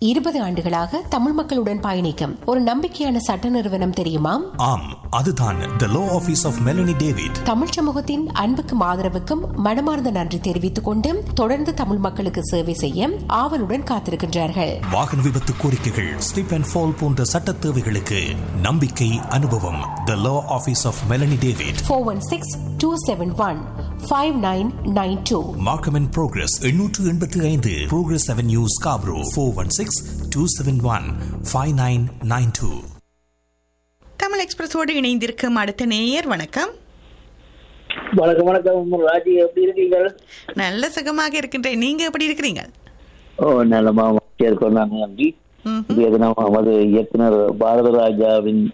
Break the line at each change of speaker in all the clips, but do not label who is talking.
இருபது ஆண்டுகளாக தமிழ் மக்களுடன் பயணிக்கும் ஒரு நம்பிக்கையான சட்ட நிறுவனம் தெரியுமா
ஆம் அதுதான் the law office of Melanie David
Tamil சமூகத்தின் அன்புக்கும் ஆதரவுக்கும் மனமார்ந்த நன்றி தெரிவித்துக் கொண்டு தொடர்ந்து தமிழ் மக்களுக்கு சேவை செய்ய ஆவலுடன் காத்திருக்கின்றார்கள்
வாகன விபத்து கோரிக்கைகள் ஸ்லிப் அண்ட் ஃபால் போன்ற சட்ட தேவைகளுக்கு நம்பிக்கை அனுபவம் the law office of Melanie David
four one six two seven one five nine nine two
Markham and Progress எண்ணூற்று எண்பத்தி ஐந்து Progress Avenue Scarborough four one six two seven one five nine nine two
Tamil எக்ஸ்பிரஸோடு இணைந்திருக்கும் அடுத்த நேயர் வணக்கம்
வணக்கம் வணக்கம் ராஜி எப்படி இருக்கீங்க
நல்ல சுகமாக இருக்கின்றேன் நீங்க எப்படி இருக்கிறீங்க
ஓ நல்லமா இருக்கோம் நான் நன்றி
ம்ஹும்.
இது நம்ம நமது இயக்குனர் பாரத ராஜாவின்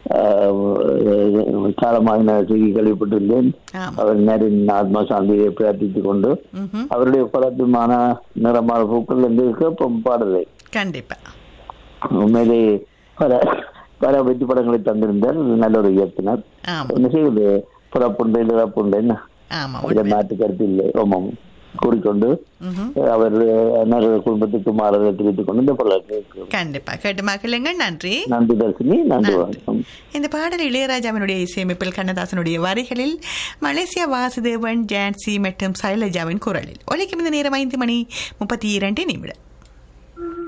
ஆஹ், காலமாக செய்தி கேள்விப்பட்டிருந்தேன்
ஆமா.
அவர் நேரின் ஆத்மா சாந்தியை பிரார்த்தித்துக் கொண்டு
ம்ஹும்.
அவருடைய பலத்துமான நிறமான பூக்கள் என்று கேட்போம் பாடலை
கண்டிப்பா
உண்மையிலே பல பல வெற்றி படங்களை தந்திருந்தார் நல்ல ஒரு இயக்குனர்
ஆமா
என்ன செய்வது புறப்புண்டை இறப்புண்டை என்ன
ஆமா
அதில்
உண்மை.
மாற்று கருத்து இல்லை ஆமாம் கூறிக்கொண்டு
ம்ஹும்.
அவர் நல்ல குடும்பத்துக்கு மாறதை தெரிவித்துக் கொண்டு இந்த பல
கண்டிப்பா கேட்டு மகிழுங்க நன்றி
நன்றி தர்சினி நன்றி வணக்கம்
இந்த பாடல் இளையராஜாவினுடைய இசையமைப்பில் கண்ணதாசனுடைய வரிகளில் மலேசியா வாசுதேவன் ஜான்சி மற்றும் சைலஜாவின் குரலில் ஒலிக்கும் இந்த நேரம் ஐந்து மணி முப்பத்தி இரண்டு நிமிடம்